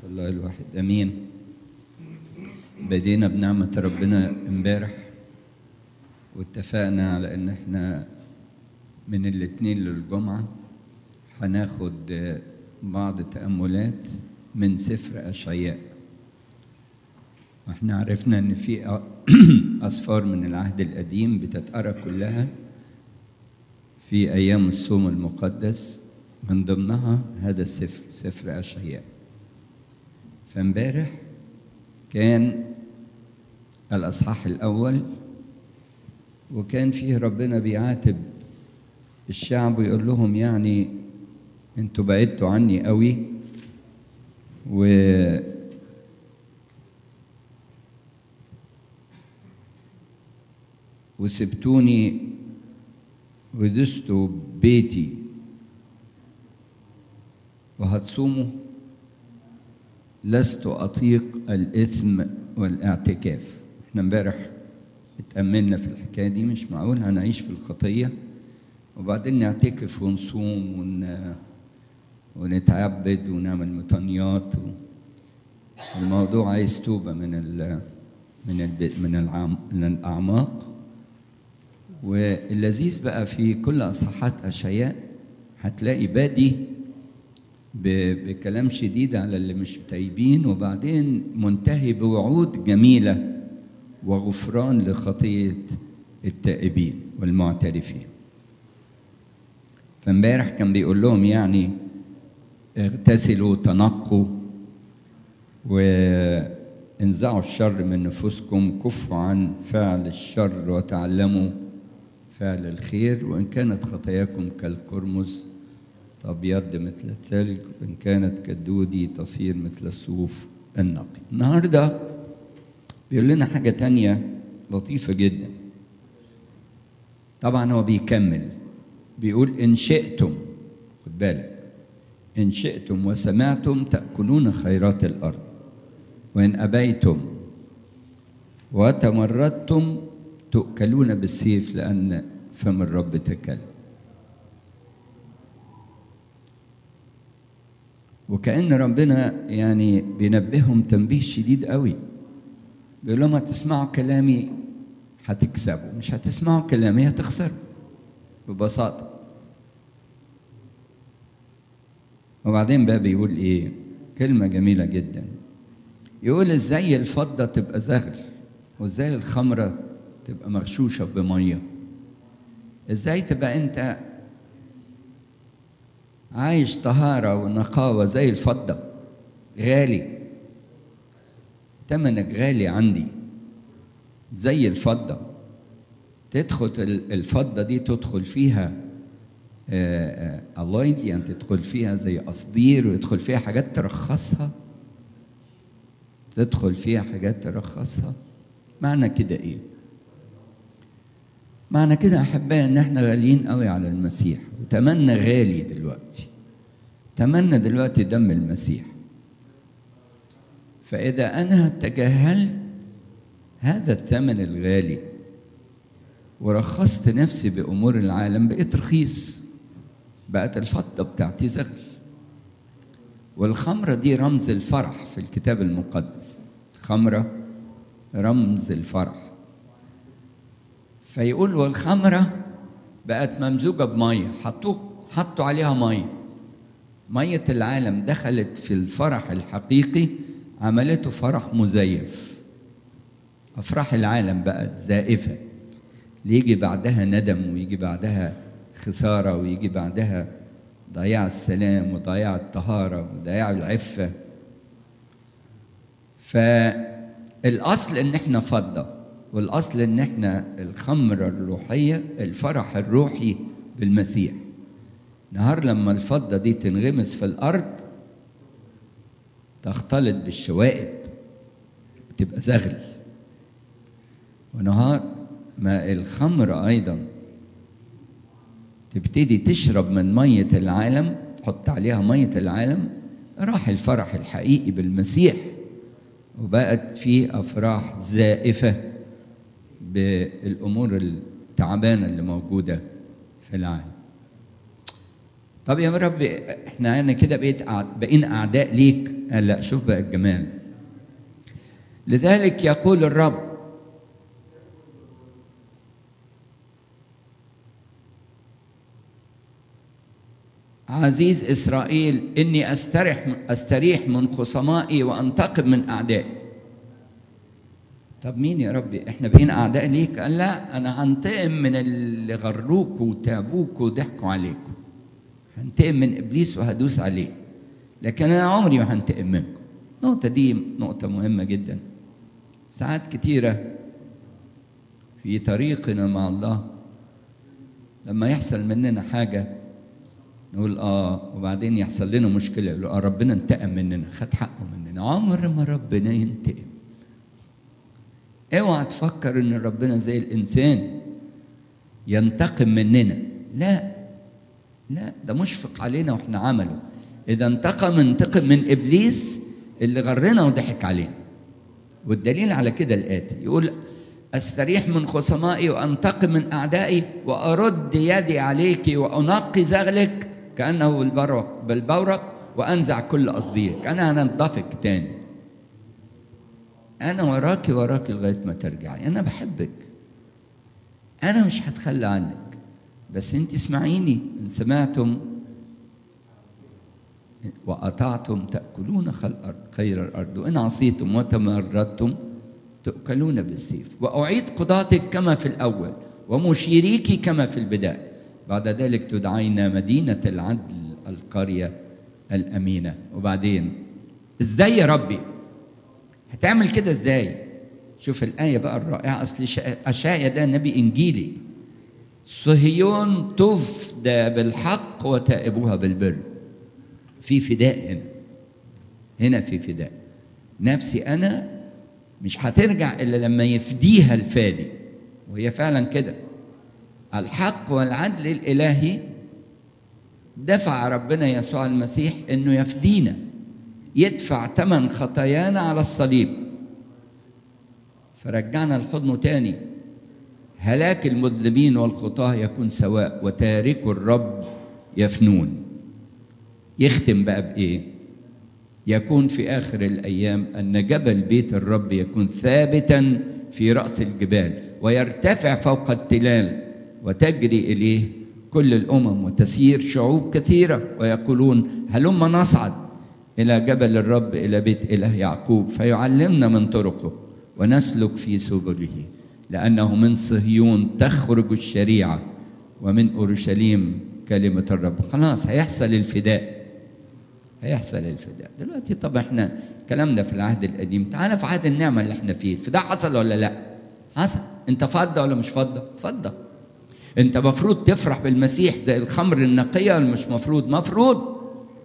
الله الواحد امين بدينا بنعمة ربنا امبارح واتفقنا على ان احنا من الاثنين للجمعة هناخد بعض تأملات من سفر أشعياء واحنا عرفنا ان في أسفار من العهد القديم بتتقرا كلها في أيام الصوم المقدس من ضمنها هذا السفر سفر أشعياء فامبارح كان الأصحاح الأول وكان فيه ربنا بيعاتب الشعب ويقول لهم يعني انتوا بعدتوا عني قوي و وسبتوني ودستوا بيتي وهتصوموا لست أطيق الإثم والاعتكاف احنا امبارح اتأملنا في الحكاية دي مش معقول هنعيش في الخطية وبعدين نعتكف ونصوم ون... ونتعبد ونعمل مطنيات و... الموضوع عايز توبة من ال... من ال... من, العم... من الأعماق واللذيذ بقى في كل أصحاحات أشعياء هتلاقي بادي بكلام شديد على اللي مش تايبين وبعدين منتهي بوعود جميلة وغفران لخطية التائبين والمعترفين فامبارح كان بيقول لهم يعني اغتسلوا تنقوا وانزعوا الشر من نفوسكم كفوا عن فعل الشر وتعلموا فعل الخير وإن كانت خطاياكم كالقرمز تبيض مثل الثلج وإن كانت كالدودي تصير مثل الصوف النقي النهاردة بيقول لنا حاجة تانية لطيفة جدا طبعا هو بيكمل بيقول إن شئتم خد بالك إن شئتم وسمعتم تأكلون خيرات الأرض وإن أبيتم وتمردتم تؤكلون بالسيف لأن فم الرب تكلم وكأن ربنا يعني بينبههم تنبيه شديد قوي بيقول لهم هتسمعوا كلامي هتكسبوا مش هتسمعوا كلامي هتخسروا ببساطة وبعدين بقى بيقول ايه كلمة جميلة جدا يقول ازاي الفضة تبقى زغل وازاي الخمرة تبقى مغشوشة بمية ازاي تبقى انت عايش طهارة ونقاوة زي الفضة غالي تمنك غالي عندي زي الفضة تدخل الفضة دي تدخل فيها الله يعني تدخل فيها زي قصدير ويدخل فيها حاجات ترخصها تدخل فيها حاجات ترخصها معنى كده ايه معنى كده احبائي ان احنا غاليين قوي على المسيح وتمنى غالي دلوقتي تمنى دلوقتي دم المسيح فاذا انا تجاهلت هذا الثمن الغالي ورخصت نفسي بامور العالم بقيت رخيص بقت الفضه بتاعتي زغل والخمره دي رمز الفرح في الكتاب المقدس الخمره رمز الفرح فيقول والخمرة بقت ممزوجة بمية حطوا حطوا عليها مية مية العالم دخلت في الفرح الحقيقي عملته فرح مزيف أفراح العالم بقت زائفة يجي بعدها ندم ويجي بعدها خسارة ويجي بعدها ضياع السلام وضياع الطهارة وضياع العفة فالأصل إن إحنا فضة والاصل ان احنا الخمره الروحيه الفرح الروحي بالمسيح نهار لما الفضه دي تنغمس في الارض تختلط بالشوائب وتبقى زغل ونهار ما الخمر ايضا تبتدي تشرب من ميه العالم تحط عليها ميه العالم راح الفرح الحقيقي بالمسيح وبقت فيه افراح زائفه بالامور التعبانه اللي موجوده في العالم طب يا رب احنا انا كده بقيت أع- بقينا اعداء ليك قال لا شوف بقى الجمال لذلك يقول الرب عزيز اسرائيل اني استريح استريح من خصمائي وانتقم من اعدائي طب مين يا ربي احنا بقينا اعداء ليك قال لا انا هنتقم من اللي غروكوا وتعبوكوا وضحكوا عليكم هنتقم من ابليس وهدوس عليه لكن انا عمري ما هنتقم منكم النقطه دي نقطه مهمه جدا ساعات كتيره في طريقنا مع الله لما يحصل مننا حاجه نقول اه وبعدين يحصل لنا مشكله يقول اه ربنا انتقم مننا خد حقه مننا عمر ما ربنا ينتقم اوعى تفكر ان ربنا زي الانسان ينتقم مننا لا لا ده مشفق علينا واحنا عمله اذا انتقم انتقم من ابليس اللي غرنا وضحك علينا والدليل على كده الاتي يقول استريح من خصمائي وانتقم من اعدائي وارد يدي عليك وانقي زغلك كانه بالبرق بالبورق وانزع كل قصديك انا هنضفك تاني انا وراكي وراكي لغايه ما ترجعي انا بحبك انا مش هتخلى عنك بس انت اسمعيني ان سمعتم واطعتم تاكلون خير الارض وان عصيتم وتمردتم تؤكلون بالسيف واعيد قضاتك كما في الاول ومشيريك كما في البدايه بعد ذلك تدعين مدينه العدل القريه الامينه وبعدين ازاي يا ربي هتعمل كده ازاي شوف الايه بقى الرائعه اصل اشعيا ده نبي انجيلي صهيون تفدى بالحق وتائبوها بالبر في فداء هنا هنا في فداء نفسي انا مش هترجع الا لما يفديها الفادي وهي فعلا كده الحق والعدل الالهي دفع ربنا يسوع المسيح انه يفدينا يدفع ثمن خطايانا على الصليب فرجعنا لحضنه تاني هلاك المذنبين والخطاه يكون سواء وتارك الرب يفنون يختم بقى بايه يكون في اخر الايام ان جبل بيت الرب يكون ثابتا في راس الجبال ويرتفع فوق التلال وتجري اليه كل الامم وتسير شعوب كثيره ويقولون هلم نصعد الى جبل الرب الى بيت اله يعقوب فيعلمنا من طرقه ونسلك في سبله لانه من صهيون تخرج الشريعه ومن اورشليم كلمه الرب خلاص هيحصل الفداء هيحصل الفداء دلوقتي طب احنا كلامنا في العهد القديم تعالى في عهد النعمه اللي احنا فيه الفداء حصل ولا لا حصل انت فضه ولا مش فضه فضه انت مفروض تفرح بالمسيح زي الخمر النقيه ولا مش مفروض مفروض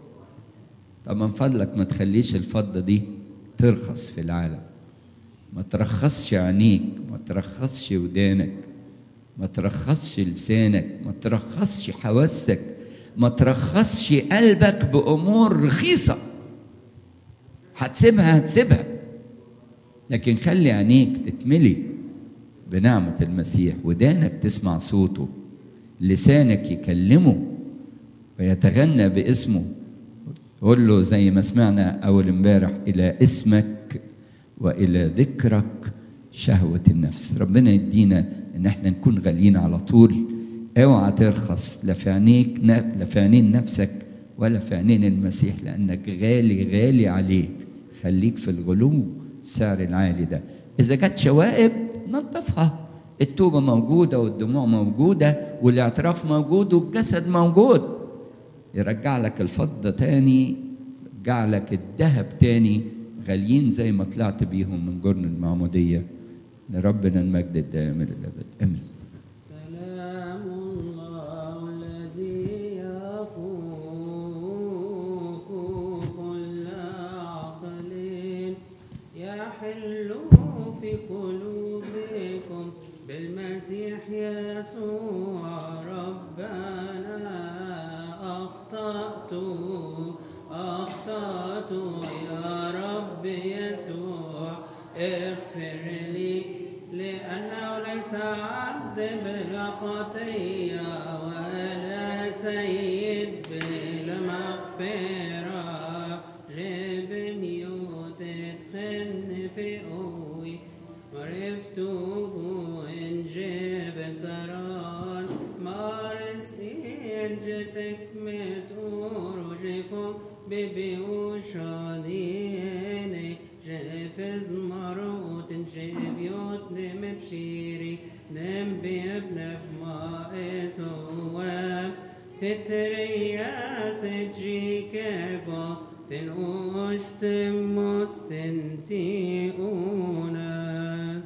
طب من فضلك ما تخليش الفضه دي ترخص في العالم ما ترخصش عينيك ما ترخصش ودانك ما ترخصش لسانك ما ترخصش حواسك ما ترخصش قلبك بامور رخيصه هتسيبها هتسيبها لكن خلي عينيك تتملي بنعمه المسيح ودانك تسمع صوته لسانك يكلمه ويتغنى باسمه قول له زي ما سمعنا اول امبارح الى اسمك والى ذكرك شهوه النفس ربنا يدينا ان احنا نكون غاليين على طول اوعى ترخص لا في عينيك لا في عينين نفسك ولا في عينين المسيح لانك غالي غالي عليه خليك في الغلو السعر العالي ده اذا جت شوائب نظفها التوبة موجودة والدموع موجودة والاعتراف موجود والجسد موجود يرجع لك الفضة تاني يرجع لك الذهب تاني غاليين زي ما طلعت بيهم من جرن المعمودية لربنا المجد الدائم للأبد آمين سلام الله الذي يفوق كل عقل يحل في قلوبكم بالمسيح يسوع ربنا أخطأت أخطأت يا رب يسوع اغفر لي لأنه ليس عبد بلا خطية ولا سيد بلا ببيوشانيني جفز مروت جفيوت نمبشيري نم بيبنف ما اسوام تتريا سجي كيفا تنوش تموس تنتي أوناس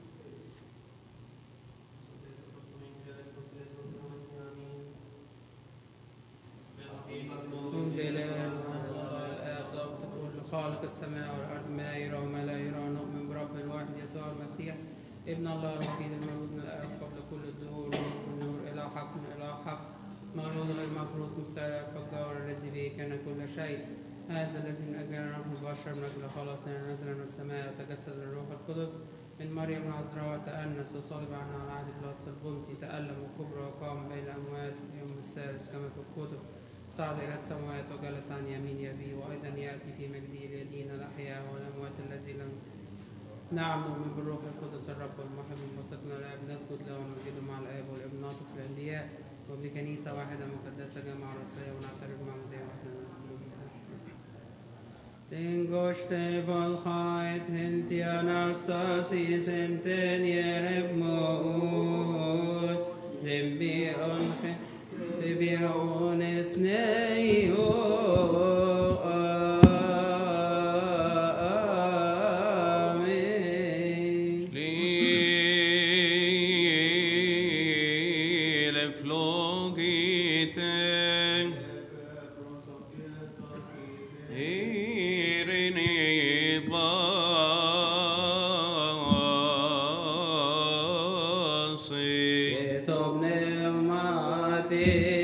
قم بإله الله الآب ضبط كل خالق السماء والأرض ما يرى وما لا يرى نؤمن برب واحد يسوع المسيح ابن الله الوحيد المولود من الآب قبل كل الدهور نور من نور إلى حق من إلى حق مولود غير مخلوق مسارع الفجار الذي به كان كل شيء هذا الذي من أجل نحن البشر من أجل خلاصنا نزل من السماء وتجسد الروح القدس من مريم العذراء وتأنس وصلب عنها على عهد بلاطس البنطي تألم وكبر وقام بين الأموات في اليوم الثالث كما في الكتب صعد إلى السماوات وجلس عن يمين أبيه وأيضا يأتي في مجده ليدين الأحياء والأموات الذي لم نعم نؤمن بالروح القدس الرب المحب وثقنا الآب نسجد له ونمجده مع الآب والابن ناطق الأنبياء وبكنيسة واحدة مقدسة جامعة رسولية ونعترف مع مدير واحدة Tingoște volhait henti anastasis enten yeref mood Limbi onche Bibi ones neio Amen Lile flogite Irini basi Tob pneumati